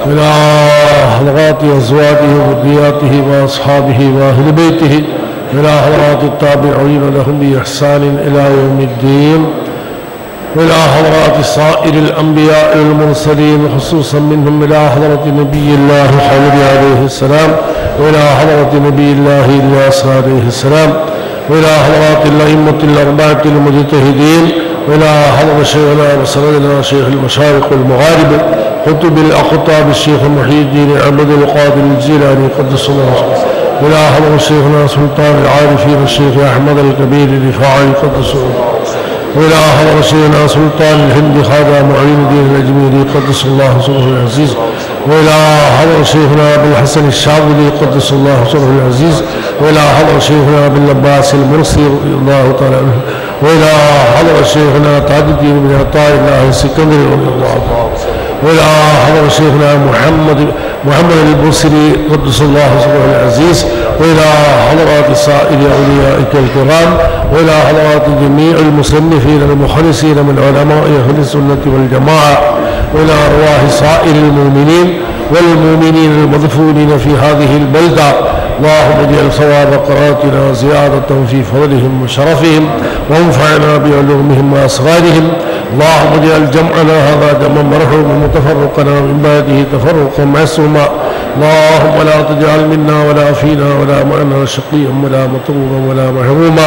إلى حضرات أزواجه وذرياته وأصحابه وأهل بيته إلى حضرات التابعين لهم بإحسان إلى يوم الدين وإلى حضرات سائر الأنبياء المرسلين خصوصا منهم إلى حضرة نبي الله محمد عليه السلام وإلى حضرة نبي الله إلياس عليه السلام وإلى حضرات الأئمة الأربعة المجتهدين وإلى حضرة شيخنا وسندنا شيخ المشارق والمغارب قطب الأقطاب الشيخ محي الدين عبد القادر الجيلاني قدس الله وإلى حضرة شيخنا سلطان العارفين الشيخ أحمد الكبير الرفاعي قدس الله وإلى حضرة شيخنا سلطان الهند خاجة معين الدين الأجميري قدس الله سره العزيز وإلى حضرة شيخنا أبو الحسن الشاذلي قدس الله سره العزيز وإلى حضرة شيخنا أبو العباس المرسي رضي الله تعالى عنه وإلى حضرة شيخنا تاج الدين بن عطاء الله السكندري رضي الله عنه وإلى حضرة شيخنا محمد محمد البصري قدس الله سره العزيز وإلى حضرات سائر أوليائك الكرام وإلى حضرات جميع المصنفين المخلصين من علماء أهل السنة والجماعة وإلى أرواح سائر المؤمنين والمؤمنين المدفونين في هذه البلدة اللهم اجعل ثواب قراءتنا زيادة في فضلهم وشرفهم وانفعنا بعلومهم وأسرارهم اللهم اجعل جمعنا هذا جمعا مرحوما وتفرقنا من بعده تفرقا معصوما اللهم لا تجعل منا ولا فينا ولا معنا شقيا ولا مطرودا ولا محروما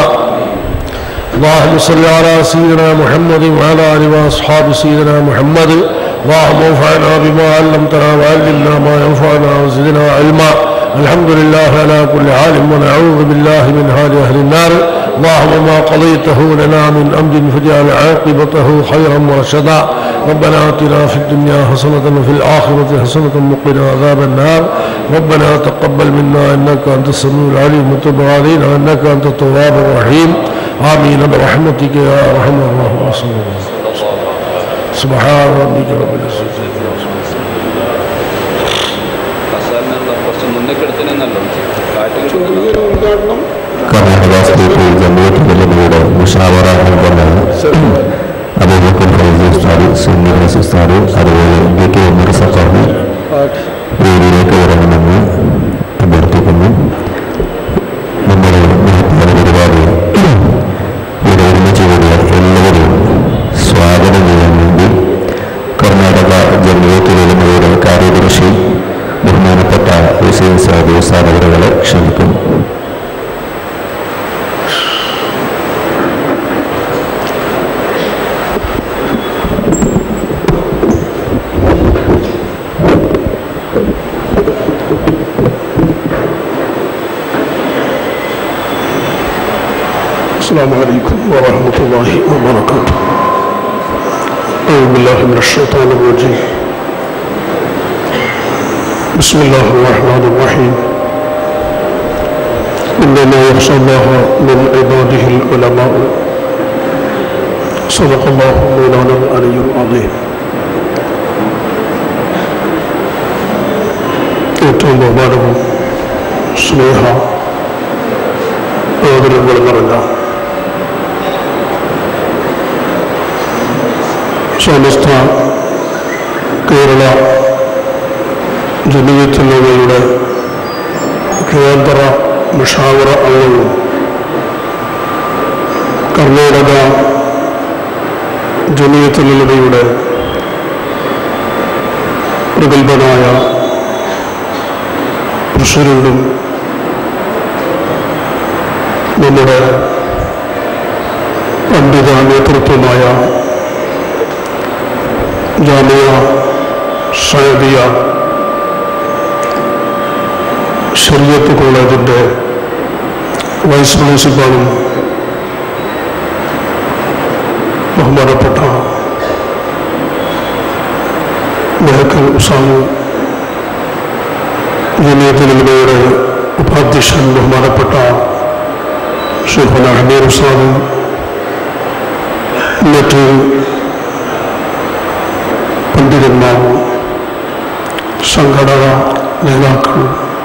اللهم صل على سيدنا محمد وعلى اله واصحاب سيدنا محمد اللهم انفعنا بما علمتنا وعلمنا ما ينفعنا وزدنا علما الحمد لله على كل حال ونعوذ بالله من حال اهل النار اللهم ما قضيته لنا من امر فاجعل عاقبته خيرا ورشدا ربنا اتنا في الدنيا حسنه وفي الاخره حسنه وقنا عذاب النار ربنا تقبل منا انك انت السميع العليم وتب علينا انك انت التواب الرحيم امين برحمتك يا ارحم الراحمين صلى الله عليه وسلم سبحان ربك رب العزه عما يصفون കസാലിനുള്ള കുറച്ച് മുന്നേക്ക് എടുത്തതിനല്ലോ കാറ്റ് കർണാടക സ്റ്റേറ്റ് ജമ്മിയത്ത് വെല്ലുവിളിയുടെ മുഷാവറ മെമ്പറാണ് അബൂബക്കർ ഫൈസി ഉസ്താദ് സുന്നി ഉസ്താദ് അതുപോലെ ബി കെ ഉമർ സഖാബി വേദിയിലേക്ക് വരണമെന്ന് അഭ്യർത്ഥിക്കുന്നു നമ്മുടെ മഹത്തായ പരിപാടി ഇവിടെ ഒരുമിച്ച് കൂടിയ എല്ലാവരെയും സ്വാഗതം ചെയ്യാൻ വേണ്ടി കർണാടക ജമ്മിയത്ത് വെല്ലുവിളിയുടെ കാര്യദർശി ബഹുമാനപ്പെട്ട ഹുസൈൻ സാബി ഉസ്താദ് അവരുകളെ ക്ഷണിക്കുന്നു السلام عليكم ورحمة الله وبركاته أعوذ بالله من الشيطان الرجيم بسم الله الرحمن الرحيم إنما يخشى الله من عباده العلماء صدق الله مولانا العلي العظيم ഏറ്റവും ബഹുമാനവും സ്നേഹ ആദരവുകൾ നിറഞ്ഞ സമസ്ത കേരള ജനീയത്തിലവയുടെ കേന്ദ്ര മുഷാവറ അംഗവും കർണാടക ജനീയത്തിലവയുടെ പ്രഗത്ഭനായ പ്രസിഡന്റും നമ്മുടെ പണ്ഡിത നേതൃത്വമായ ജാമിയ സയദിയ ശരിയത്ത് കോളേജിൻ്റെ വൈസ് പ്രിൻസിപ്പാളും ബഹുമാനപ്പെട്ട മെഹക്കൽ ഉസാമു ജമിയത്തിലയുടെ ഉപാധ്യക്ഷൻ ബഹുമാനപ്പെട്ട ഷെയ്ഖുന ഹമീർ ഉസാദും മറ്റ് പണ്ഡിതന്മാരും സംഘടന നേതാക്കൾ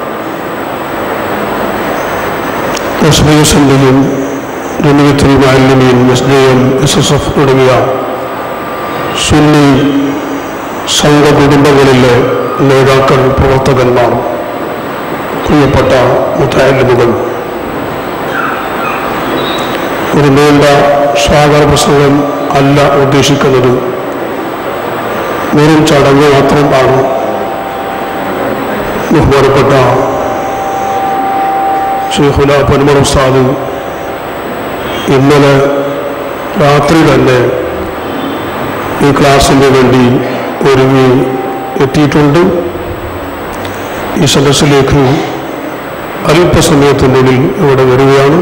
എസ് ബി എസിൻ്റെയും ജമിയത്തിൽ മാലിന്യം S D M S S F തുടങ്ങിയ സുന്നി സംഘ കുടുംബങ്ങളിലെ നേതാക്കൾ പ്രവർത്തകന്മാർ പ്രിയപ്പെട്ട മുത്തായാലുകൾ ഒരു നീണ്ട സ്വാഗത പ്രസംഗം അല്ല ഉദ്ദേശിക്കുന്നത് വെറും ചടങ്ങ് മാത്രമാണ് ബഹുമാനപ്പെട്ട ഷെയ്ഖുല പൊന്മർ ഉസ്താദ് ഇന്നലെ രാത്രി തന്നെ ഈ ക്ലാസ്സിന് വേണ്ടി ഒരുങ്ങി എത്തിയിട്ടുണ്ട് ഈ സദസ്സിലേക്ക് അല്പസമയത്തിനുള്ളിൽ ഇവിടെ വരികയാണ്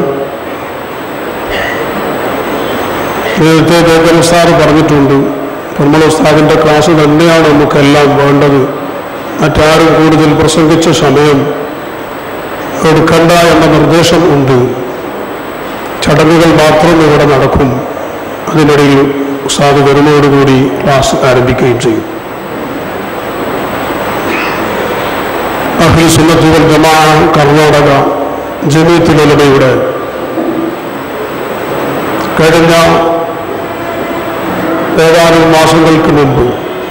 നേരത്തെ ബേക്കൽ ഉസ്താദ് പറഞ്ഞിട്ടുണ്ട് പൊന്മള ഉസ്താദിൻ്റെ ക്ലാസ് തന്നെയാണ് നമുക്കെല്ലാം വേണ്ടത് മറ്റാരും കൂടുതൽ പ്രസംഗിച്ച സമയം എടുക്കണ്ട എന്ന നിർദ്ദേശം ഉണ്ട് ചടങ്ങുകൾ മാത്രം ഇവിടെ നടക്കും അതിനിടയിൽ ഉസ്താദ് വരുന്നതോടുകൂടി ക്ലാസ് ആരംഭിക്കുകയും ചെയ്യും അഖിൽ സുന്നത്തുകൾ ജമാ കർണാടക ജമീത്തുലയുടെ കഴിഞ്ഞ ഏതാനും മാസങ്ങൾക്ക് മുമ്പ്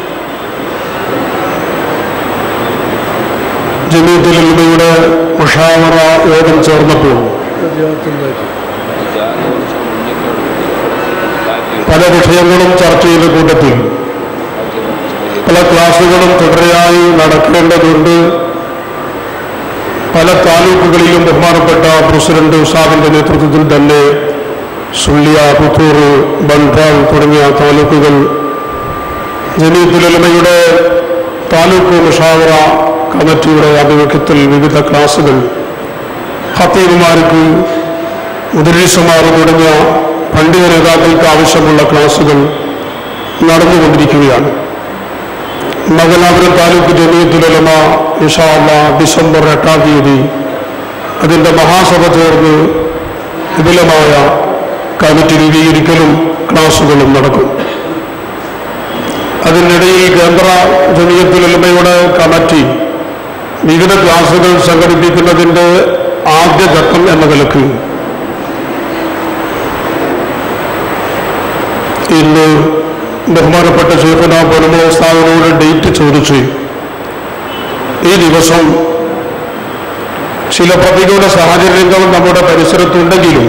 ജമീത്തുലയുടെ മുഷാവറ യോഗം ചേർന്നപ്പോൾ പല വിഷയങ്ങളും ചർച്ച ചെയ്ത കൂട്ടത്തിൽ പല ക്ലാസുകളും തുടരെയായി നടക്കേണ്ടതുണ്ട് പല താലൂക്കുകളിലും ബഹുമാനപ്പെട്ട പ്രസിഡന്റ് ഉസാദിന്റെ നേതൃത്വത്തിൽ തന്നെ സുള്ളിയ പുത്തൂർ ബൻപാൽ തുടങ്ങിയ താലൂക്കുകൾ ജമീത്തുലമയുടെ താലൂക്ക് മുഷാവറ കമ്മിറ്റിയുടെ ആഭിമുഖ്യത്തിൽ വിവിധ ക്ലാസുകൾ ഹത്തീബുമാർക്ക് മുദരീസുമാർ തുടങ്ങിയ പണ്ഡിത നേതാക്കൾക്ക് ആവശ്യമുള്ള ക്ലാസുകൾ നടന്നുകൊണ്ടിരിക്കുകയാണ് മംഗലാപുരം താലൂക്ക് ജമീയത്തുലമ ഇഷാള്ള ഡിസംബർ എട്ടാം തീയതി അതിൻ്റെ മഹാസഭ ചേർന്ന് വിപുലമായ കമ്മിറ്റി രൂപീകരിക്കലും ക്ലാസുകളും നടക്കും അതിനിടയിൽ കേന്ദ്ര ജമീയത്തുലമയുടെ കമ്മിറ്റി വിവിധ ക്ലാസുകൾ സംഘടിപ്പിക്കുന്നതിൻ്റെ ആദ്യഘട്ടം എന്ന നിലക്ക് ഇന്ന് ബഹുമാനപ്പെട്ട ശേഖന പൊരുമോസ്ഥാനോട് ഡേറ്റ് ചോദിച്ചു ഈ ദിവസം ചില പ്രതികൂല സാഹചര്യങ്ങൾ നമ്മുടെ പരിസരത്തുണ്ടെങ്കിലും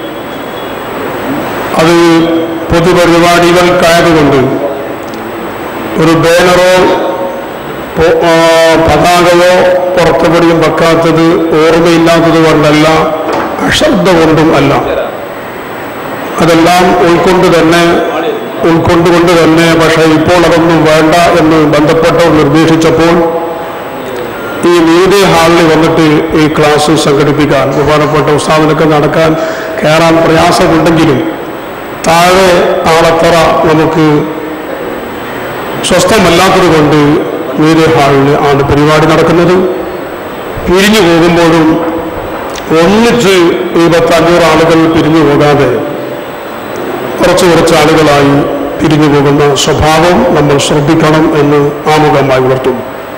അത് പൊതുപരിപാടികൾക്കായതുകൊണ്ട് ഒരു ബാനറോ പോ- ആ, പതാകയോ പുറത്തുപടിയും വെക്കാത്തത് ഓർമ്മയില്ലാത്തത് കൊണ്ടല്ല അശ്രദ്ധ കൊണ്ടും അല്ല അതെല്ലാം ഉൾക്കൊണ്ട് തന്നെ ഉൾക്കൊണ്ടുകൊണ്ട് തന്നെ പക്ഷേ ഇപ്പോൾ അതൊന്നും വേണ്ട എന്ന് ബന്ധപ്പെട്ടവർ നിർദ്ദേശിച്ചപ്പോൾ ഈ നീതി ഹാളിൽ വന്നിട്ട് ഈ ക്ലാസ് സംഘടിപ്പിക്കാൻ ബഹുമാനപ്പെട്ട ഉസ്താദിനൊക്കെ നടക്കാൻ കയറാൻ പ്രയാസമുണ്ടെങ്കിലും താഴെ ആളത്തറ നമുക്ക് സ്വസ്ഥമല്ലാത്തത് കൊണ്ട് നീതി ഹാളിൽ ആണ് പരിപാടി നടക്കുന്നത് പിരിഞ്ഞു പോകുമ്പോഴും ഒന്നിച്ച് ഈ പത്തഞ്ഞൂറ് ആളുകൾ പിരിഞ്ഞു പോകാതെ കുറച്ച് കുറച്ച് ആളുകളായി പിരിഞ്ഞു പോകുന്ന സ്വഭാവം നമ്മൾ ശ്രദ്ധിക്കണം എന്ന് ആമുഖമായി ഉണർത്തും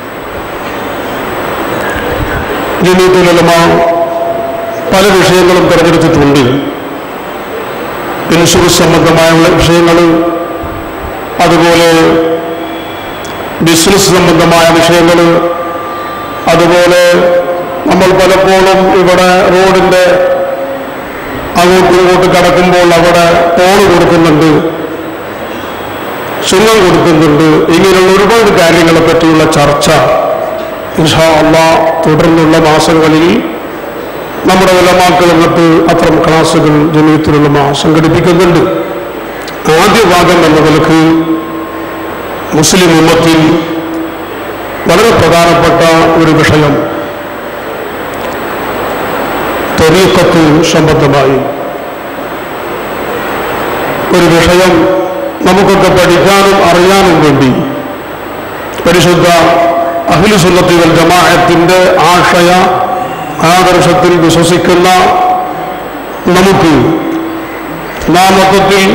ജമീത്തുലമ പല വിഷയങ്ങളും തിരഞ്ഞെടുത്തിട്ടുണ്ട് ഇൻഷുറൻസ് സംബന്ധമായുള്ള വിഷയങ്ങൾ അതുപോലെ ബിസിനസ് സംബന്ധമായ വിഷയങ്ങൾ അതുപോലെ നമ്മൾ പലപ്പോഴും ഇവിടെ റോഡിൻ്റെ അങ്ങോട്ടും ഇങ്ങോട്ടും കടക്കുമ്പോൾ അവിടെ ടോൾ കൊടുക്കുന്നുണ്ട് സുഖം കൊടുക്കുന്നുണ്ട് ഇങ്ങനെയുള്ള ഒരുപാട് കാര്യങ്ങളെ പറ്റിയുള്ള ചർച്ച ഇൻഷാ അള്ളാ തുടർന്നുള്ള മാസങ്ങളിൽ നമ്മുടെ ഉലമാക്കൾ എന്നിട്ട് അത്തരം ക്ലാസ്സുകൾ ജമീയത്തിലുള്ളമ സംഘടിപ്പിക്കുന്നുണ്ട് ആദ്യ ഭാഗം എന്ന നിലക്ക് മുസ്ലിം ഉമ്മത്തിൽ വളരെ പ്രധാനപ്പെട്ട ഒരു വിഷയം തെരീക്കത്ത് സംബന്ധമായി ഒരു വിഷയം നമുക്കൊക്കെ പഠിക്കാനും അറിയാനും വേണ്ടി പരിശുദ്ധ അഖിലുസുന്നത്തികൾ ജമാഅത്തിന്റെ ആശയ ആദർശത്തിൽ വിശ്വസിക്കുന്ന നമുക്ക് നാമത്വത്തിൽ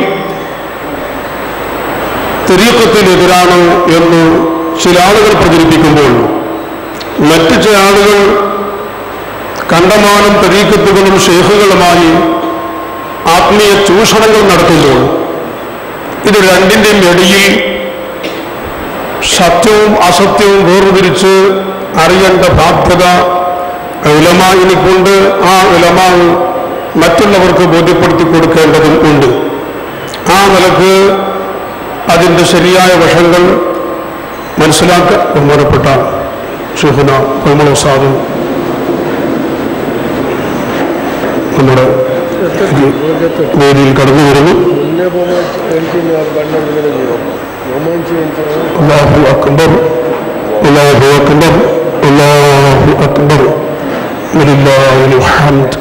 തെരീക്കത്തിനെതിരാണ് എന്ന് ചില ആളുകൾ പ്രചരിപ്പിക്കുമ്പോൾ മറ്റു ചില ആളുകൾ കണ്ടമാനം തെരീക്കത്തുകളും ഷെയ്ഖുകളുമായി ആത്മീയ ചൂഷണങ്ങൾ നടത്തുമ്പോൾ ഇത് രണ്ടിൻ്റെയും ഇടയിൽ സത്യവും അസത്യവും വേർതിരിച്ച് അറിയേണ്ട ബാധ്യത ഉലമാവിനെ കൊണ്ട് ആ ഉലമാവ് മറ്റുള്ളവർക്ക് ബോധ്യപ്പെടുത്തി കൊടുക്കേണ്ടതും ഉണ്ട് ആ നിലക്ക് അതിൻ്റെ ശരിയായ വശങ്ങൾ മനസ്സിലാക്കാൻ ബഹുമാനപ്പെട്ട ഷെഹുന കൊമളോ സാദു നമ്മുടെ ഈ വേദിയിൽ കടന്നു വരുന്നു മുന്നേ പോകുമ്പോൾ എനിക്ക് കണ്ണെടുക്കുന്ന ചെയ്യും റൊമാൻസ് എനിക്ക് അള്ളാഹു അക്ബർ അള്ളാഹു അക്ബർ അള്ളാഹു അക്ബർ വലില്ലാഹിൽ ഹംദ്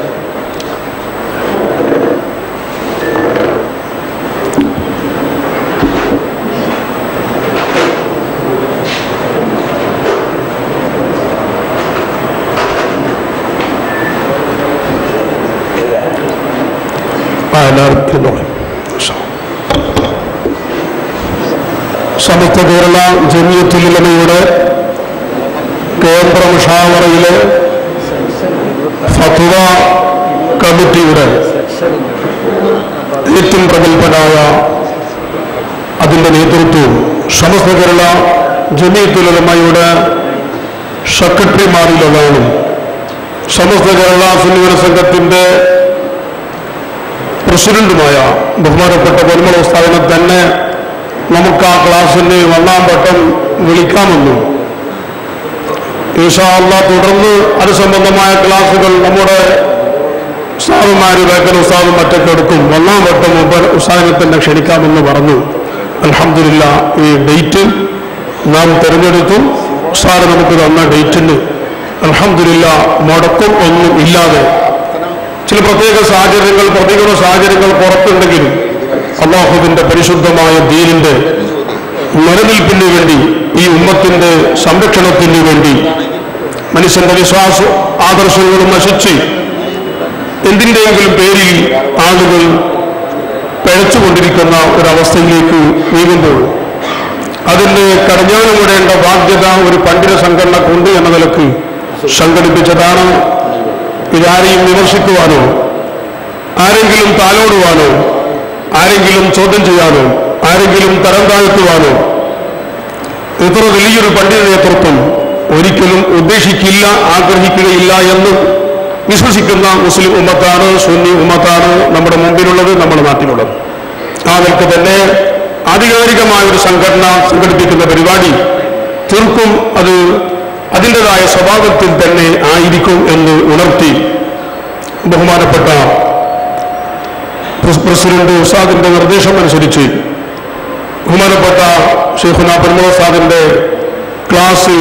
ആ എല്ലാവരും ഇരുന്നോളൂ. ഇൻഷാ അല്ലാ. സമസ്ത കേരള ജമിയത്തുലമയുടെ കേന്ദ്ര മുഷാവറയിലെ ഫത്വ കമ്മിറ്റിയുടെ ഏറ്റവും പ്രഗത്ഭനായ അതിൻ്റെ നേതൃത്വവും സമസ്ത കേരള ജമിയത്തുലമയുടെ സെക്രട്ടറിമാരിലൊരാളും സമസ്ത കേരള സുന്നിവര സംഘത്തിൻ്റെ പ്രസിഡന്റുമായ ബഹുമാനപ്പെട്ട പരിമള ഉസ്താദിനെ തന്നെ നമുക്ക് ആ ക്ലാസ്സിന് ഒന്നാം വട്ടം വിളിക്കാമെന്നും ഈശാള്ള തുടർന്ന് അത് സംബന്ധമായ ക്ലാസ്സുകൾ നമ്മുടെ ഉസ്താദുമാര് വേക്കൽ ഉസ്താദും മറ്റൊക്കെ എടുക്കും ഒന്നാം വട്ടം മുമ്പ് ഉസ്താദിനെ തന്നെ ക്ഷണിക്കാമെന്ന് പറഞ്ഞു അലഹമില്ല ഈ ഡേറ്റ് നാം തിരഞ്ഞെടുത്തു ഉസ്താദ് നമുക്ക് തന്ന ഡേറ്റിന് അലഹമില്ല മുടക്കം ഒന്നും ഇല്ലാതെ ചില പ്രത്യേക സാഹചര്യങ്ങൾ പ്രതികൂല സാഹചര്യങ്ങൾ പുറത്തുണ്ടെങ്കിലും അള്ളാഹുവിന്റെ പരിശുദ്ധമായ ദീനിന്റെ നിലനിൽപ്പിന് വേണ്ടി ഈ ഉമ്മത്തിന്റെ സംരക്ഷണത്തിന് വേണ്ടി മനുഷ്യന്റെ വിശ്വാസ ആദർശങ്ങളും നശിച്ച് എന്തിൻ്റെയെങ്കിലും പേരിൽ ആളുകൾ പിഴച്ചുകൊണ്ടിരിക്കുന്ന ഒരവസ്ഥയിലേക്ക് നീങ്ങുമ്പോൾ അതിന് കടഞ്ഞാണുകൂടേണ്ട ബാധ്യത ഒരു പണ്ഡിത സംഘടനക്കുണ്ട് എന്ന നിലക്ക് സംഘടിപ്പിച്ചതാണ് ഇതാരെയും വിമർശിക്കുവാനോ ആരെങ്കിലും താലോടുവാനോ ആരെങ്കിലും ചോദ്യം ചെയ്യാനോ ആരെങ്കിലും തരം താഴ്ത്തുവാനോ ഇത്ര വലിയൊരു പണ്ഡിത നേതൃത്വം ഒരിക്കലും ഉദ്ദേശിക്കില്ല ആഗ്രഹിക്കുകയില്ല എന്ന് വിശ്വസിക്കുന്ന മുസ്ലിം ഉമ്മത്താണ് സുന്നി ഉമ്മത്താണ് നമ്മുടെ മുമ്പിലുള്ളത് നമ്മുടെ നാട്ടിലുള്ളത് ആ നിലക്ക് തന്നെ ആധികാരികമായ ഒരു സംഘടന സംഘടിപ്പിക്കുന്ന പരിപാടി തീർക്കും അത് അതിൻ്റെതായ സ്വഭാവത്തിൽ തന്നെ ആയിരിക്കും എന്ന് ഉണർത്തി ബഹുമാനപ്പെട്ട പ്രസ്- പ്രസിഡന്റ് ഉസാദിന്റെ നിർദ്ദേശം അനുസരിച്ച് ബഹുമാനപ്പെട്ട ഷെയ്ഖുന പരമോ ഉസ്താദിന്റെ ക്ലാസ്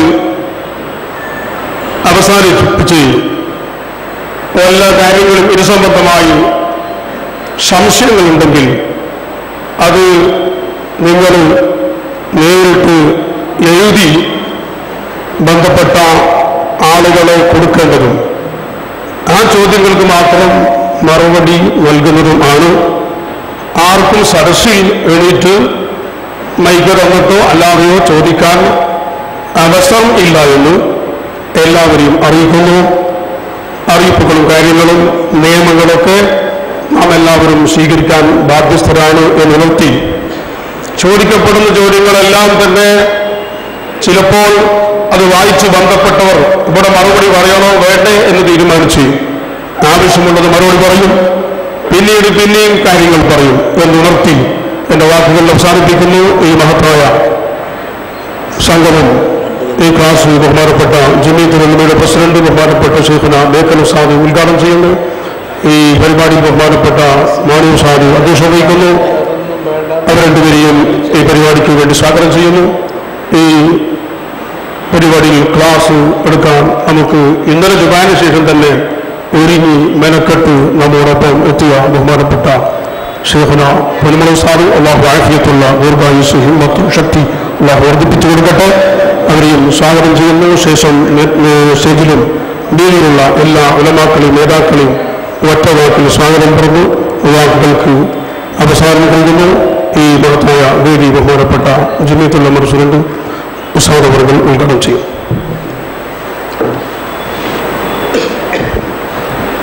അവസാനിപ്പിച്ച് എല്ലാ കാര്യങ്ങളും ഇത് സംബന്ധമായി സംശയങ്ങളുണ്ടെങ്കിൽ അത് നിങ്ങൾ നേരിട്ട് എഴുതി ബന്ധപ്പെട്ട ആളുകളെ കൊടുക്കേണ്ടതും ആ ചോദ്യങ്ങൾക്ക് മാത്രം മറുപടി നൽകുന്നതുമാണ് ആർക്കും സദസ്സിൽ എണീറ്റ് മൈക്ക് തന്നിട്ടോ അല്ലാതെയോ ചോദിക്കാൻ അവസരം ഇല്ല എന്ന് എല്ലാവരെയും അറിയിക്കുന്നു അറിയിപ്പുകളും കാര്യങ്ങളും നിയമങ്ങളൊക്കെ നാം എല്ലാവരും സ്വീകരിക്കാൻ ബാധ്യസ്ഥരാണ് എന്ന് നിർത്തി ചോദിക്കപ്പെടുന്ന ചോദ്യങ്ങളെല്ലാം തന്നെ ചിലപ്പോൾ അത് വായിച്ച് ബന്ധപ്പെട്ടവർ ഇവിടെ മറുപടി പറയണോ വേണ്ടേ എന്ന് തീരുമാനിച്ച് ആവശ്യമുള്ളത് മറുപടി പറയും പിന്നീട് പിന്നെയും കാര്യങ്ങൾ പറയും എന്നുണർത്തി എന്റെ വാക്കുകൾ അവസാനിപ്പിക്കുന്നു ഈ മഹത്തായ സംഗമം ഈ ക്ലാസ് ബഹുമാനപ്പെട്ട ജമീത്ത് വെല്ലുവിളിയുടെ പ്രസിഡന്റ് ബഹുമാനപ്പെട്ട ഷെയ്ഖുന ബേക്കൽ ഉസാദ് ഉദ്ഘാടനം ചെയ്യുന്നു ഈ പരിപാടിയിൽ ബഹുമാനപ്പെട്ട മാനു സാദ് അധ്യക്ഷം വഹിക്കുന്നു അവർ രണ്ടുപേരെയും ഈ പരിപാടിക്ക് വേണ്ടി സ്വാഗതം ചെയ്യുന്നു ഈ പരിപാടിയിൽ ക്ലാസ് എടുക്കാൻ നമുക്ക് ഇന്നലെ ജുബാന് ശേഷം തന്നെ ഒരുങ്ങി മെനക്കെട്ട് നമ്മോടൊപ്പം എത്തിയ ബഹുമാനപ്പെട്ട ഷെയ്ഖുന പൊന്മള സാദ് അള്ളാഹു ആഫിയത്തുള്ള ദീർഘായുസ് ഹിമ്മത്തും ശക്തി അള്ളാഹു വർദ്ധിപ്പിച്ചു കൊടുക്കട്ടെ അവരെയും സ്വാഗതം ചെയ്യുന്നു ശേഷം നെ- നെ- സ്റ്റേജിലും ഡീലിലുള്ള എല്ലാ ഉലമാക്കളെയും നേതാക്കളെയും ഒറ്റ വാക്കിൽ സ്വാഗതം പറഞ്ഞു വാക്കുകൾക്ക് അവസാനം നൽകുന്നു ഈ മഹത്തായ വേദി ബഹുമാനപ്പെട്ട ജമീത്തുള്ള പ്രസിഡന്റ് ഉസാദ് അവർകൾ ഉദ്ഘാടനം ചെയ്യും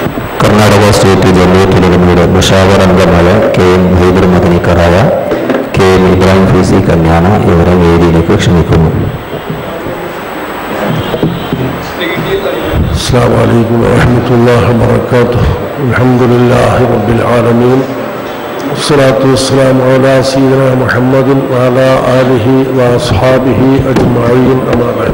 കർണാടക സ്റ്റേറ്റ് ജമിയത്തുലമയുടെ മുഷാവർ അംഗമായ കെ എം ഹൈദർ മദനിക്കറായ കെ എം ഇബ്രാഹിം ഫീസി കന്യാന ഇവരെ വേദിയിലേക്ക് ക്ഷണിക്കുന്നു السلام عليكم ورحمة الله وبركاته الحمد لله رب العالمين والصلاة والسلام على سيدنا محمد وعلى آله وأصحابه أجمعين أما بعد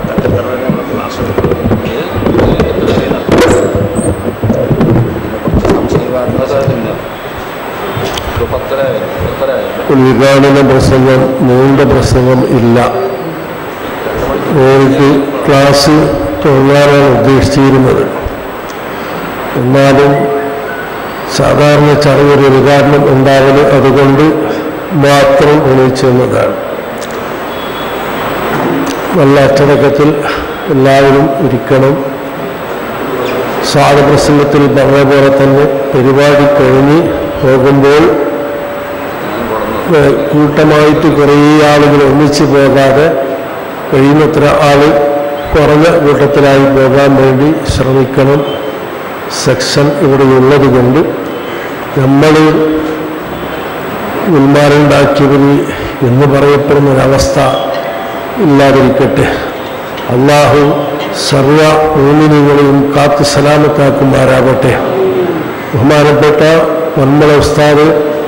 ഉദ്ഘാടന പ്രസംഗം നീണ്ട പ്രസംഗം ഇല്ല നേരിട്ട് ക്ലാസ് തുടങ്ങാനാണ് ഉദ്ദേശിച്ചിരുന്നത് എന്നാലും സാധാരണ ചെറിയൊരു ഉദ്ഘാടനം ഉണ്ടാവല് അതുകൊണ്ട് മാത്രം ഉണയിച്ചെന്നതാണ് നല്ല അച്ചടക്കത്തിൽ എല്ലാവരും ഇരിക്കണം സ്വാതപ്രസംഗത്തിൽ പറഞ്ഞ പോലെ തന്നെ പരിപാടി കഴിഞ്ഞ് പോകുമ്പോൾ ഏഹ്, കൂട്ടമായിട്ട് കുറേ ആളുകൾ ഒന്നിച്ചു പോകാതെ കഴിയുന്നത്ര ആള് കുറഞ്ഞ കൂട്ടത്തിലായി പോകാൻ വേണ്ടി ശ്രമിക്കണം സെക്ഷൻ ഇവിടെയുള്ളത് കൊണ്ട് നമ്മൾ ഉന്മാരുണ്ടാക്കിയവർ എന്ന് പറയപ്പെടുന്ന ഒരവസ്ഥ ഇല്ലാതിരിക്കട്ടെ അള്ളാഹു സർവ മൂന്നിനുകളെയും കാത്ത് സലാമത്താക്കുമാരാകട്ടെ ബഹുമാനപ്പെട്ട നമ്മളെ ഉസ്താദ്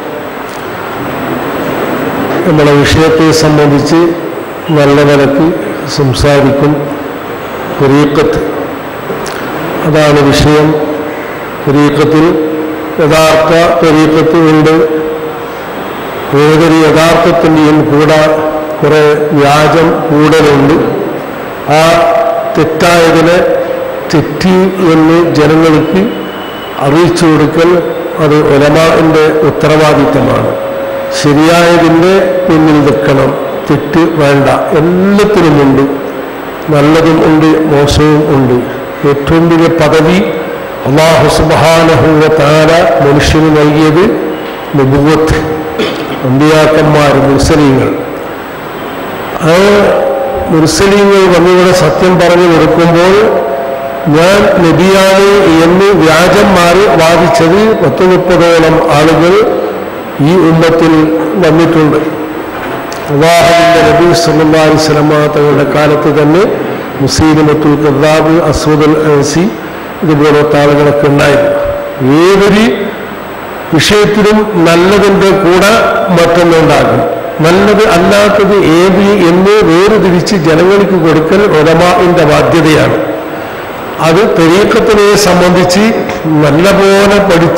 നമ്മളെ വിഷയത്തെ സംബന്ധിച്ച് നല്ല നിലക്ക് സംസാരിക്കും ത്വരീക്കത്ത് അതാണ് വിഷയം ത്വരീക്കത്തിൽ യഥാർത്ഥ ത്വരീക്കത്ത് ഉണ്ട് ഏതൊരു യഥാർത്ഥത്തിൻ്റെയും കൂടെ കുറെ വ്യാജം കൂടുതലുണ്ട് ആ തെറ്റായതിനെ തെറ്റി എന്ന് ജനങ്ങൾക്ക് അറിയിച്ചു കൊടുക്കൽ അത് ഒലമാൻ്റെ ഉത്തരവാദിത്തമാണ് ശരിയായതിൻ്റെ പിന്നിൽ നിൽക്കണം തെറ്റ് വേണ്ട എല്ലാത്തിനുമുണ്ട് നല്ലതും ഉണ്ട് മോശവും ഉണ്ട് ഏറ്റവും വലിയ പദവി അള്ളാഹു സുബാനഹുവ താര മനുഷ്യന് നൽകിയത് നുബുവത്ത് അമ്പിയാക്കന്മാർ മുസ്ലിങ്ങൾ ആ മുസ്ലിങ്ങൾ വന്നിവിടെ സത്യം പറഞ്ഞു കൊടുക്കുമ്പോൾ ഞാൻ നബിയാണ് എന്ന് വ്യാജം മാറി വാദിച്ചത് പത്ത് മുപ്പതോളം ആളുകൾ ഈ ഉമ്മത്തിൽ വന്നിട്ടുണ്ട് അള്ളാഹുവിൻ്റെ നബി സല്ലല്ലാഹു സ്വലമ തങ്ങളുടെ കാലത്ത് തന്നെ മുസീലിമത്തുൽ കർദാബ് അസൂദുൽ അൻസി ഇതുപോലത്തെ ആളുകളൊക്കെ ഉണ്ടായിരുന്നു ഏതൊരു വിഷയത്തിലും നല്ലതിൻ്റെ കൂടെ മറ്റൊന്നുണ്ടാകും നല്ലത് അല്ലാത്തത് ഏത് എന്ന് വേർതിരിച്ച് ജനങ്ങൾക്ക് കൊടുക്കൽ ഒലമാന്റെ ബാധ്യതയാണ് അത് തെരീക്കത്തിനെ സംബന്ധിച്ച് നല്ലപോലെ പഠിച്ച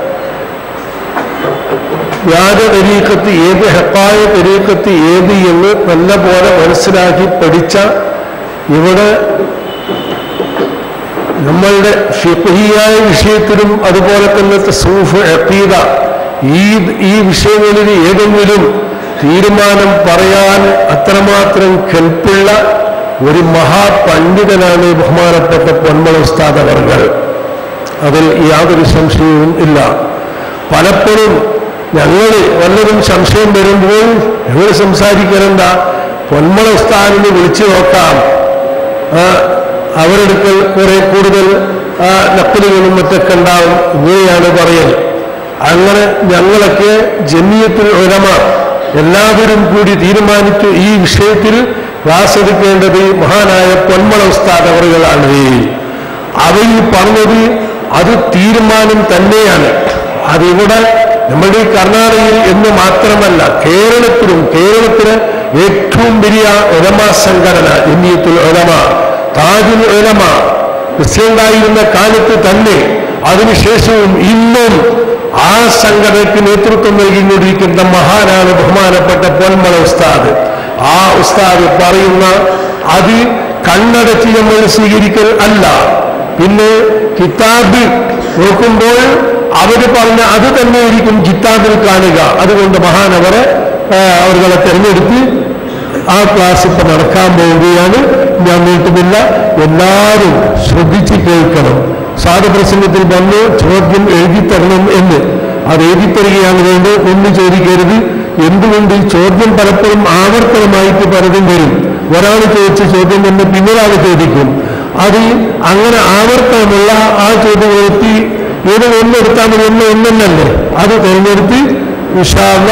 വ്യാജ തെരീക്കത്ത് ഏത് ഹെപ്പായ തെരീക്കത്ത് ഏത് എന്ന് നല്ലപോലെ മനസ്സിലാക്കി പഠിച്ച ഇവിടെ നമ്മളുടെ ഫിഖഹിയായ വിഷയത്തിലും അതുപോലെ തന്നെ തസൂഫ് അഖീദ ഈ ഈ വിഷയങ്ങളിൽ ഏതെങ്കിലും തീരുമാനം പറയാൻ അത്രമാത്രം കെൽപ്പുള്ള ഒരു മഹാപണ്ഡിതനാണ് ബഹുമാനപ്പെട്ട പൊന്മള ഉസ്താദ് അവർകൾ അതിൽ യാതൊരു സംശയവും ഇല്ല പലപ്പോഴും ഞങ്ങൾ വല്ലതും സംശയം വരുമ്പോൾ ഞങ്ങൾ സംസാരിക്കലെന്താ പൊന്മള ഉസ്താദിനെ വിളിച്ചു നോക്കാം ആ, അവരെടുക്കൽ കുറെ കൂടുതൽ ആ, നക്കലുകളും മറ്റൊക്കെ ഉണ്ടാവും ഇങ്ങനെയാണ് പറയൽ അങ്ങനെ ഞങ്ങളൊക്കെ ജമിയത്തിൽ ഉലമ എല്ലാവരും കൂടി തീരുമാനിച്ചു ഈ വിഷയത്തിൽ ക്ലാസ് എടുക്കേണ്ടത് മഹാനായ പൊന്മള ഉസ്താദ് അവറുകളാണ് അവയിൽ പറഞ്ഞത് അത് തീരുമാനം തന്നെയാണ് അതിവിടെ നമ്മുടെ ഈ കർണാടകയിൽ എന്ന് മാത്രമല്ല കേരളത്തിലും കേരളത്തിന് ഏറ്റവും വലിയ ഒലമ സംഘടന ജമിയത്തുൽ ഒലമ താജുൽ ഒലമ ക്രിസ്ത്യണ്ടായിരുന്ന കാലത്ത് തന്നെ അതിനുശേഷവും ഇന്നും ആ സംഘടനയ്ക്ക് നേതൃത്വം നൽകിക്കൊണ്ടിരിക്കുന്ന മഹാനാണ് ബഹുമാനപ്പെട്ട പൊന്മള ഉസ്താദ് ആ ഉസ്താദ് പറയുന്ന അത് കണ്ണടച്ച് നമ്മൾ സ്വീകരിക്കൽ അല്ല പിന്നെ കിതാബ് നോക്കുമ്പോൾ അവര് പറഞ്ഞ അത് തന്നെയായിരിക്കും കിതാബിൽ കാണുക അതുകൊണ്ട് മഹാനവരെ ആ, അവരുകളെ തെരഞ്ഞെടുത്ത് ആ ക്ലാസ് ഇപ്പൊ നടക്കാൻ പോവുകയാണ് ഞാൻ നീട്ടുന്നില്ല എല്ലാവരും ശ്രദ്ധിച്ച് കേൾക്കണം സാധുപ്രസംഗത്തിൽ വന്ന് ചോദ്യം എഴുതിത്തരണം എന്ന് അത് എഴുതിത്തരികയാണ് വേണ്ടത് ഒന്ന് ചോദിക്കരുത് എന്തുകൊണ്ട് ഈ ചോദ്യം പലപ്പോഴും ആവർത്തനമായിട്ട് പലതും വരും ഒരാൾ ചോദിച്ച ചോദ്യം തന്നെ പിന്നൊരാൾ ചോദിക്കും അത് അങ്ങനെ ആവർത്തനമുള്ള ആ ചോദ്യം എത്തി ഏത് ഒന്നെടുത്താൽ മതി ഒന്ന് ഒന്നല്ലേ അത് തിരഞ്ഞെടുത്ത് വിശാല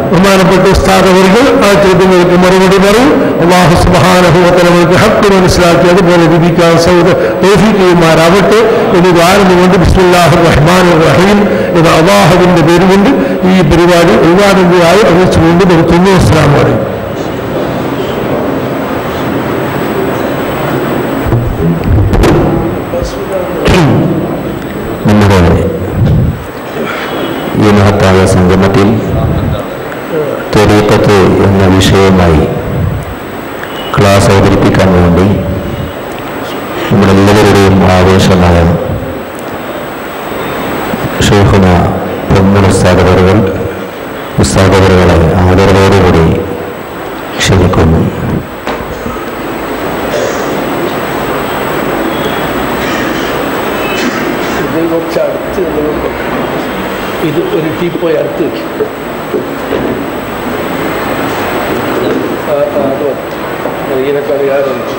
ബഹുമാനപ്പെട്ട സ്ഥാപകர்கள் ആ ചോദ്യങ്ങൾക്ക് മറുപടി പറയും അള്ളാഹു സുബാനഹുവത്തലവർക്ക് ഹക്ക് മനസ്സിലാക്കി അതുപോലെ വിധിക്കാൻ സൗദ തോഫിക്കുമാരാവട്ടെ എന്ന് ദ്വാരന്നുകൊണ്ട് ബിസ്മുല്ലാഹു റഹ്മാൻ റഹീം എന്ന അള്ളാഹുവിന്റെ പേരുകൊണ്ട് ഈ പരിപാടി ഉദ്ഘാടനയായി അറിയിച്ചുകൊണ്ട് നിർത്തുന്നു അസ്ലാം പറയും നമ്മുടെ ഈ മഹത്തായ സംഗമത്തിൽ ത്വരീക്കത്ത് എന്ന വിഷയവുമായി ക്ലാസ് അവതരിപ്പിക്കാൻ വേണ്ടി നമ്മളെല്ലാവരുടെയും ആവേശമായ ഷെയ്ഖുന പൊമ്മൽ ഉസ്താദവറുകൾ ഉസ്താദവറുകളെ ആദരവോടുകൂടി ക്ഷണിക്കുന്നു ഇത് കുറച്ച് അടുത്ത് നിന്നുകൊണ്ട് ഇത് ഒരു ടീപ്പോയി അടുത്ത് വെക്കും ആ ആ അത് മതി ഇതിനൊക്കെ അറിയാറുണ്ട്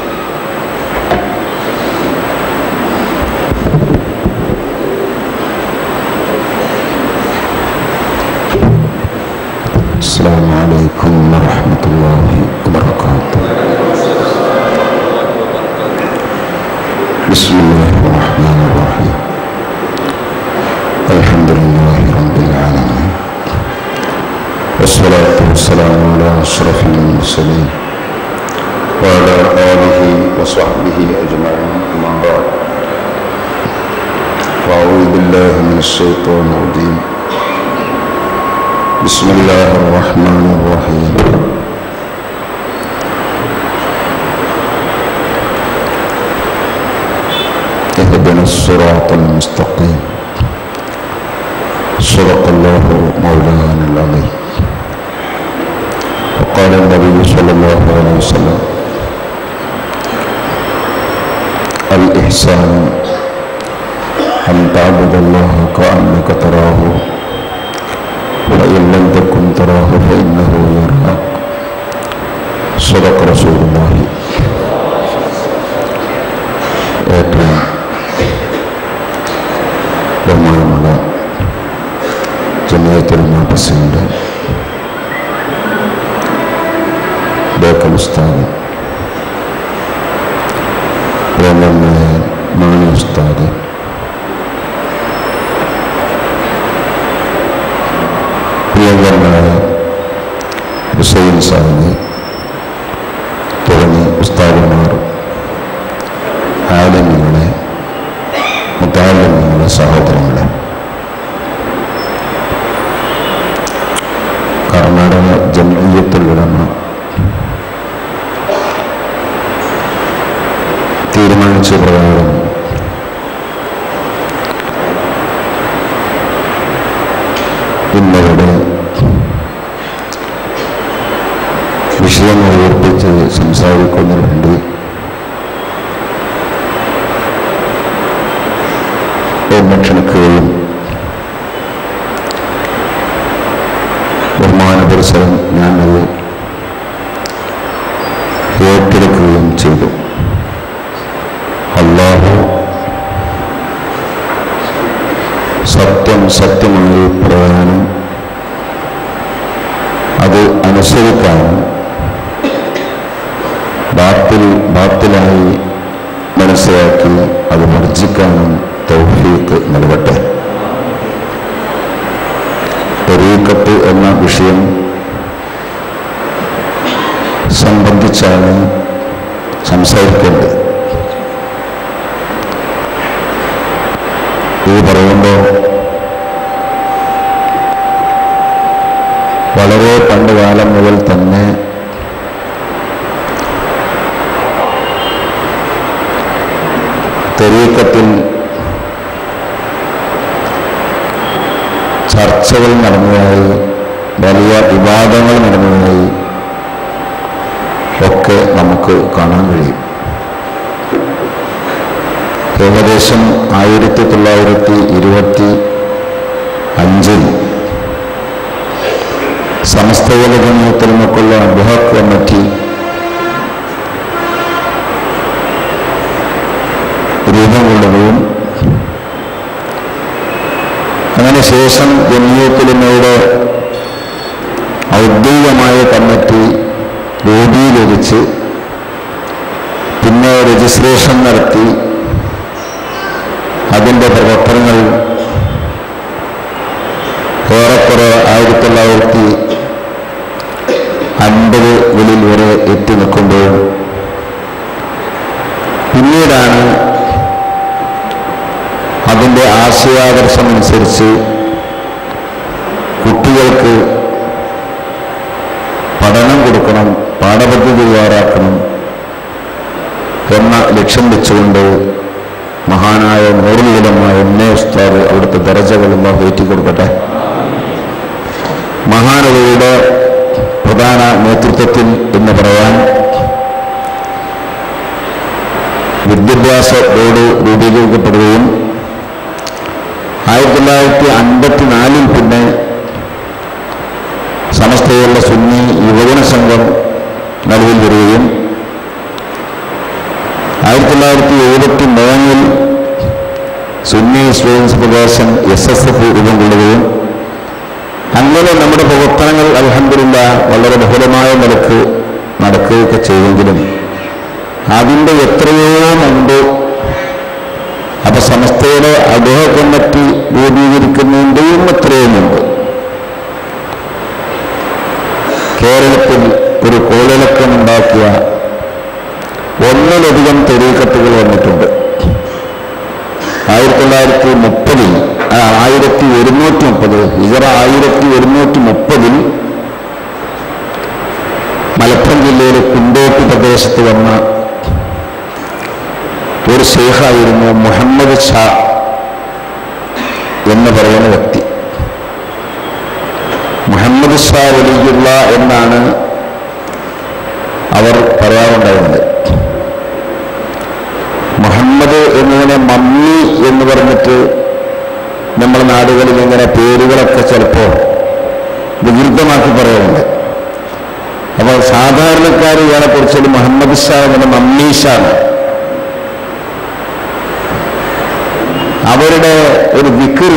السلام عليكم ورحمة الله وبركاته بسم الله الرحمن الرحيم الحمد لله رب العالمين والصلاة والسلام على أشرف المرسلين وعلى آله وصحبه أجمعين أما بعد فأعوذ بالله من الشيطان الرجيم بسم الله الرحمن الرحيم اهدنا الصراط المستقيم صدق الله مولانا العظيم وقال النبي صلى الله عليه وسلم الإحسان أن تعبد الله كأنك تراه وإن لم تكن تراه فإنه يراك صدق رسول الله ഏറ്റവും ബഹുമാനമുള്ള ജമിയത്തുലമ പ്രസിഡന്റ് ബേക്കൽ ഉസ്താദ് പ്രേമനായ മാണി ഉസ്താദ് പ്രിയങ്കരനായ ഹുസൈൻ സാഹിബ് തുടങ്ങി ഉസ്താദന്മാർ ആലിമ്യങ്ങളെ മുത്താലിമ്യങ്ങളെ സഹോദരങ്ങളെ കർണാടക ജമീയത്തിൽ ഉടമ തീരുമാനിച്ച പ്രകാരം ഇന്നിവിടെ വിഷയം ഉയർപ്പിച്ച് സംസാരിക്കുന്നതിന് വേണ്ടി എന്നെ ക്ഷണിക്കുകയും ബഹുമാനപരിസരം ഞാനത് ഏറ്റെടുക്കുകയും ചെയ്തു അള്ളാഹു സത്യം സത്യമായി പറയാനും അത് അനുസരിക്കാനും ബാത്തിൽ ബാത്തിലായി മനസ്സിലാക്കി അത് വർജിക്കാനും തൗഫീക്ക് നൽകട്ടെ തെരീക്കത്ത് എന്ന വിഷയം സംബന്ധിച്ചാണ് സംസാരിക്കേണ്ടത് ഇത് പറയുമ്പോൾ വളരെ പണ്ട് കാലം മുതൽ തന്നെ തെരീക്കത്തിൽ ചർച്ചകൾ നടന്നതായി വലിയ വിവാദങ്ങൾ നടന്നതായി ഒക്കെ നമുക്ക് കാണാൻ കഴിയും ഏകദേശം ആയിരത്തി തൊള്ളായിരത്തി ഇരുപത്തി അഞ്ചിൽ സമസ്തകല ജനത്തിൽ നിന്നൊക്കെയുള്ള ബൃഹത് കമ്മിറ്റി രൂപം കൊള്ളുകയും അങ്ങനെ ശേഷം ജമീയത്തിലുമയുടെ ഔദ്യോഗികമായ കമ്മിറ്റി രൂപീകരിച്ച് പിന്നെ രജിസ്ട്രേഷൻ നടത്തി അതിൻ്റെ പ്രവർത്തനങ്ങൾ ഏറെക്കുറെ ആയിരത്തി തൊള്ളായിരത്തി അൻപതുകളിൽ വരെ എത്തി നിൽക്കുമ്പോൾ പിന്നീടാണ് അതിൻ്റെ ആശയാദർശം അനുസരിച്ച് കുട്ടികൾക്ക് പഠനം കൊടുക്കണം പാഠപദ്ധതി തയ്യാറാക്കണം എന്ന ലക്ഷ്യം വെച്ചുകൊണ്ട് മഹാനായ നൂറുലമായ എന്നെ ഉസ്താദ് അവിടുത്തെ ദരജകളും കയറ്റി കൊടുക്കട്ടെ മഹാനവയുടെ പ്രധാന നേതൃത്വത്തിൽ എന്ന് പറയാൻ വിദ്യാഭ്യാസ ബോർഡ് രൂപീകരിക്കപ്പെടുകയും ആയിരത്തി തൊള്ളായിരത്തി അൻപത്തിനാലിൽ പിന്നെ സമസ്തയുള്ള സുന്നി യുവജന സംഘം നിലവിൽ വരികയും ആയിരത്തി തൊള്ളായിരത്തി എഴുപത്തി മൂന്നിൽ Sunni students federation S S F രൂപം കൊള്ളുകയും അങ്ങനെ നമ്മുടെ പ്രവർത്തനങ്ങൾ അലഹമില്ല വളരെ ബഹുലമായ നിലക്ക് നടക്കുകയൊക്കെ ചെയ്തെങ്കിലും അതിൻ്റെ എത്രയോ മുമ്പ് അപ്പൊ സംസ്ഥയുടെ അദ്ദേഹ കമ്മിറ്റി രൂപീകരിക്കുന്നതിൻ്റെയും എത്രയോ മുമ്പ് കേരളത്തിൽ ഒരു കോളിളക്കമുണ്ടാക്കിയ ഒന്നിലധികം തെരീക്കത്തുകൾ വന്നിട്ടുണ്ട് ആയിരത്തി തൊള്ളായിരത്തി മുപ്പതിൽ ആയിരത്തി ഒരുന്നൂറ്റി മുപ്പത് ഇതര ആയിരത്തി ഒരുന്നൂറ്റി മുപ്പതിൽ മലപ്പുറം ജില്ലയിലെ കുണ്ടോട്ടി പ്രദേശത്ത് വന്ന ഒരു ഷെയ്ഖായിരുന്നു മുഹമ്മദ് ഷാ എന്ന് പറയുന്ന വ്യക്തി മുഹമ്മദ് ഷാ വലിയുള്ള എന്നാണ് അവർ പറയാറുണ്ടായിരുന്നത് മുഹമ്മദ് എന്നതിനെ മമ്മി എന്ന് പറഞ്ഞിട്ട് നമ്മുടെ നാടുകളിൽ ഇങ്ങനെ പേരുകളൊക്കെ ചിലപ്പോൾ വികൃതമാക്കി പറയാറുണ്ട് അപ്പോൾ സാധാരണക്കാർ ഇയാളെ കുറിച്ചൊരു മുഹമ്മദ് ഷാ എന്ന മമ്മി ഷാ ആണ് അവരുടെ ഒരു വിക്കർ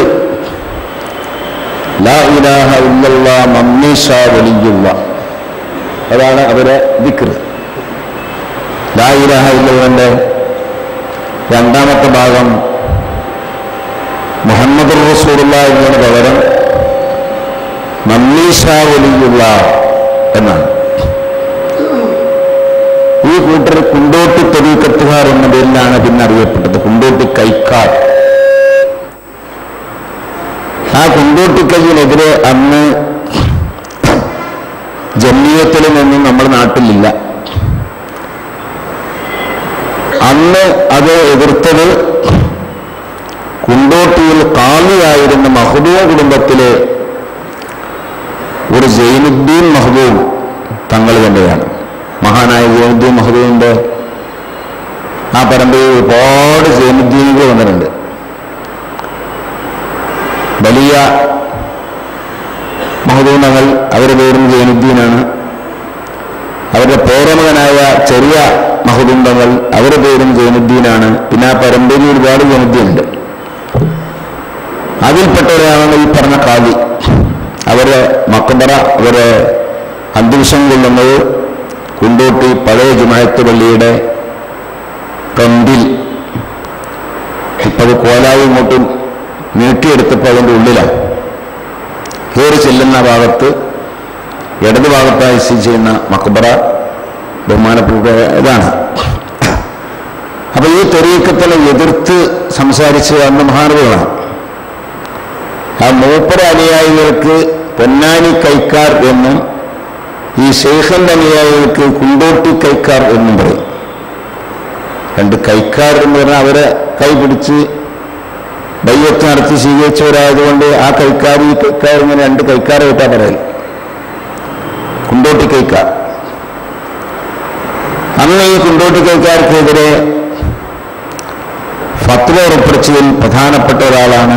ലാ ഇലാഹ ഇല്ലല്ല മമ്മി ഷാ വലിയുള്ള അതാണ് അവരെ വിക്കർ ലാ ഇലാഹ ഇല്ലവന്റെ രണ്ടാമത്തെ ഭാഗം മുഹമ്മദ് റസൂലുള്ള എന്നതിന് പകരം മമ്മി ഷാ വലിയുള്ള എന്നാണ് ഈ കൂട്ടർ കുണ്ടോട്ടി തെരീക്കത്തുകാർ എന്ന പേരിലാണ് പിന്നെ അറിയപ്പെട്ടത് കുണ്ടോട്ടി കൈക്കാർ ആ കുണ്ടോട്ടിക്കൈയിനെതിരെ അന്ന് ജമ്മിയത്തിൽ നിന്നും നമ്മുടെ നാട്ടിലില്ല അന്ന് അത് എതിർത്തത് കുണ്ടോട്ടിയിൽ കാളിയായിരുന്ന മഹദൂം കുടുംബത്തിലെ ഒരു ജൈനുദ്ദീൻ മഹദൂം തങ്ങൾ തന്നെയാണ് മഹാനായ ജൈനുദ്ദീൻ മഹദൂമിന്റെ ആ പരമ്പരയിൽ ഒരുപാട് ജൈനുദ്ദീനുകൾ വന്നിട്ടുണ്ട് വലിയ മഹദൂനങ്ങൾ അവരുടെ പേരും ജൈനുദ്ദീനാണ് അവരുടെ പേരമകനായ ചെറിയ മഹദുണ്ടങ്ങൾ അവരുടെ പേരും ജൈനുദ്ദീനാണ് പിന്നെ ആ പരമ്പരയിൽ ഒരുപാട് ജൈനുദ്ദീനുണ്ട് അതിൽപ്പെട്ടവരാണ് ഈ പറഞ്ഞ കാലി അവരെ മക്കബറ അവരെ അന്തിവിഷം കൊള്ളുന്നത് കുണ്ടോട്ടി പഴയ ജുമായത്ത് പള്ളിയുടെ കമ്പിൽ ഇപ്പൊ അത് കോലായി ഇങ്ങോട്ടും നീട്ടിയെടുത്തപ്പോൾ അതിൻ്റെ ഉള്ളിലാണ് കയറി ചെല്ലുന്ന ഭാഗത്ത് ഇടത് ഭാഗത്തായി സ്ഥിതി ചെയ്യുന്ന മക്ബറ ബഹുമാനപ്പെട്ട ഇതാണ് അപ്പൊ ഈ തെരീക്കത്തിനെ എതിർത്ത് സംസാരിച്ച് അന്ന് മഹാനവികളാണ് ആ മൂപ്പര അനുയായികൾക്ക് പൊന്നാനി കൈക്കാർ എന്നും ഈ ശേഖന്റെ അനുയായികൾക്ക് കുണ്ടോട്ടി കൈക്കാർ എന്നും പറയും രണ്ട് കൈക്കാർ എന്ന് പറഞ്ഞാൽ അവരെ കൈ പിടിച്ച് ബയ്യത്ത് നടത്തി സ്വീകരിച്ചവരായതുകൊണ്ട് ആ കൈക്കാർ ഈ കൈക്കാർ ഇങ്ങനെ രണ്ട് കൈക്കാരായിട്ടാ പറയൽ കുണ്ടോട്ടി കൈക്കാർ അന്ന് ഈ കുണ്ടോട്ടി കൈക്കാർക്കെതിരെ ഫത്വ ഉറപ്പിച്ചതിൽ പ്രധാനപ്പെട്ട ഒരാളാണ്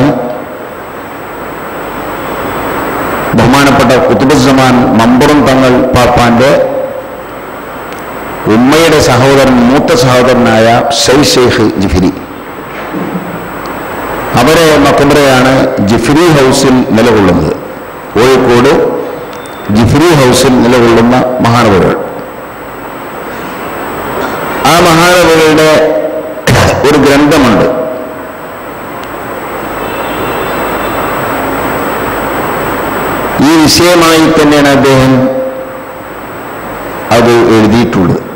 ബഹുമാനപ്പെട്ട കുത്തുബുസമാൻ മമ്പുറം തങ്ങൾ പാപ്പാന്റെ ഉമ്മയുടെ സഹോദരൻ മൂത്ത സഹോദരനായ ഷൈ ഷെയ്ഖ് ജിഫിരി അവരെ മക്കുമ്പറയാണ് ജിഫിരി ഹൗസിൽ നിലകൊള്ളുന്നത് കോഴിക്കോട് ജിഫ്രി ഹൗസിൽ നിലകൊള്ളുന്ന മഹാനവകൾ ആ മഹാനവകളുടെ ഒരു ഗ്രന്ഥമുണ്ട് ഈ വിഷയമായി തന്നെയാണ് അദ്ദേഹം അത് എഴുതിയിട്ടുള്ളത്